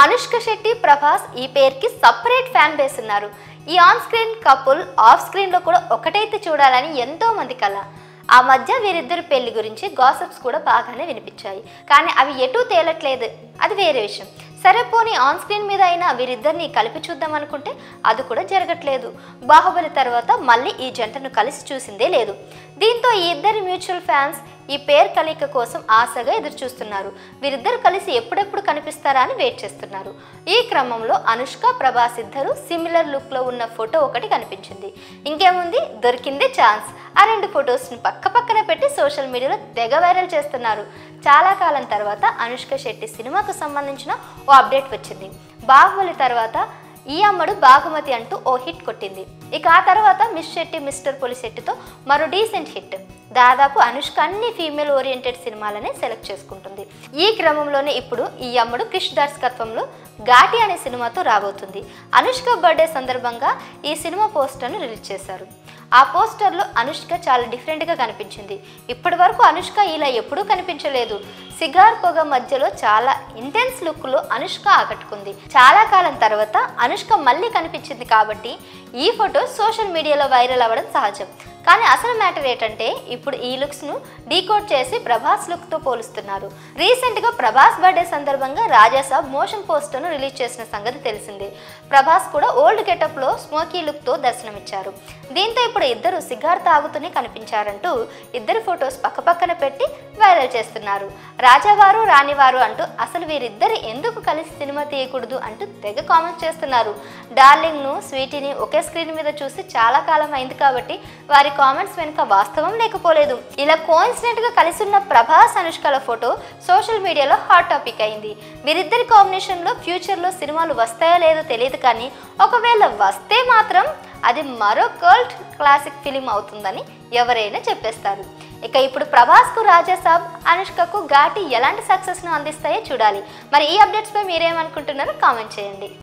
అనుష్క శెట్టి ప్రభాస్ ఈ పేరుకి separate fan base ఉన్నారు ఈ ఆన్ స్క్రీన్ కపుల్ ఆఫ్ స్క్రీన్లో కూడా ఒకటైతే చూడాలని ఎంతో మంది కల ఆ మధ్య వీరిద్దరి పెళ్లి గురించి గాసిప్స్ కూడా బాగానే వినిపించాయి కానీ అవి ఎటూ తేలట్లేదు అది వేరే విషయం సరే పోనీ ఆన్ స్క్రీన్ మీద అయినా వీరిద్దరిని కలిపి చూద్దాం అనుకుంటే అది కూడా జరగట్లేదు బాహుబలి తర్వాత మళ్ళీ ఈ జంటను కలిసి చూసిందే లేదు దీంతో ఈ ఇద్దరి మ్యూచువల్ ఫ్యాన్స్ ఈ పేరు కలయిక కోసం ఆశగా ఎదురు చూస్తున్నారు వీరిద్దరు కలిసి ఎప్పుడెప్పుడు కనిపిస్తారా అని వెయిట్ చేస్తున్నారు ఈ క్రమంలో అనుష్క ప్రభాస్ ఇద్దరు సిమిలర్ లుక్లో ఉన్న ఫోటో ఒకటి కనిపించింది ఇంకేముంది దొరికిందే ఛాన్స్ ఆ రెండు ఫొటోస్ని పక్క పక్కన పెట్టి సోషల్ మీడియాలో తెగ వైరల్ చేస్తున్నారు చాలా కాలం తర్వాత అనుష్క శెట్టి సినిమాకు సంబంధించిన ఓ అప్డేట్ వచ్చింది బాహుబలి తర్వాత ఈ అమ్మడు బాగుమతి అంటూ ఓ హిట్ కొట్టింది ఇక ఆ తర్వాత మిస్ శెట్టి మిస్టర్ పొలిశెట్టితో మరో డీసెంట్ హిట్ దాదాపు అనుష్క అన్ని ఫీమేల్ ఓరియంటెడ్ సినిమాలనే సెలెక్ట్ చేసుకుంటుంది ఈ క్రమంలోనే ఇప్పుడు ఈ అమ్మడు క్రిష్ దర్శకత్వంలో ఘాటి అనే సినిమాతో రాబోతుంది అనుష్క బర్త్డే సందర్భంగా ఈ సినిమా పోస్టర్ను రిలీజ్ చేశారు ఆ పోస్టర్లో అనుష్క చాలా డిఫరెంట్గా కనిపించింది ఇప్పటి వరకు అనుష్క ఇలా ఎప్పుడూ కనిపించలేదు సిగార్ పొగ మధ్యలో చాలా ఇంటెన్స్ లుక్లో అనుష్క ఆకట్టుకుంది చాలా కాలం తర్వాత అనుష్క మళ్ళీ కనిపించింది కాబట్టి ఈ ఫోటో సోషల్ మీడియాలో వైరల్ అవ్వడం సహజం కానీ అసలు మ్యాటర్ ఏంటంటే ఇప్పుడు ఈ లుక్స్ను డీకోడ్ చేసి ప్రభాస్ లుక్తో పోలుస్తున్నారు రీసెంట్గా ప్రభాస్ బర్త్డే సందర్భంగా రాజాసాబ్ మోషన్ పోస్టర్ను రిలీజ్ చేసిన సంగతి తెలిసిందే ప్రభాస్ కూడా ఓల్డ్ గెటప్లో స్మోకీ లుక్తో దర్శనమిచ్చారు దీంతో ఇప్పుడు ఇద్దరు సిగార్ తాగుతూనే కనిపించారంటూ ఇద్దరు ఫొటోస్ పక్కపక్కన పెట్టి వైరల్ చేస్తున్నారు రాజావారు రాణివారు అంటూ అసలు వీరిద్దరు ఎందుకు కలిసి సినిమా తీయకూడదు అంటూ తెగ కామెంట్స్ చేస్తున్నారు డార్లింగ్ను స్వీటీని ఒకే స్క్రీన్ మీద చూసి చాలా కాలం అయింది కాబట్టి వారి కామెంట్స్ వెనుక వాస్తవం లేకపోలేదు ఇలా కోయిన్సిడెంట్ గా కలిసి ఉన్న ప్రభాస్ అనుష్కల ఫోటో సోషల్ మీడియాలో హాట్ టాపిక్ అయింది వీరిద్దరి కాంబినేషన్ లో ఫ్యూచర్ లో సినిమాలు వస్తాయో లేదో తెలియదు కానీ ఒకవేళ వస్తే మాత్రం అది మరో కల్ట్ క్లాసిక్ ఫిలిం అవుతుందని ఎవరైనా చెప్పేస్తారు ఇక ఇప్పుడు ప్రభాస్కు రాజాసాబ్ అనుష్కకు ఘాటి ఎలాంటి సక్సెస్ను అందిస్తాయో చూడాలి మరి ఈ అప్డేట్స్పై మీరేమనుకుంటున్నారో కామెంట్ చేయండి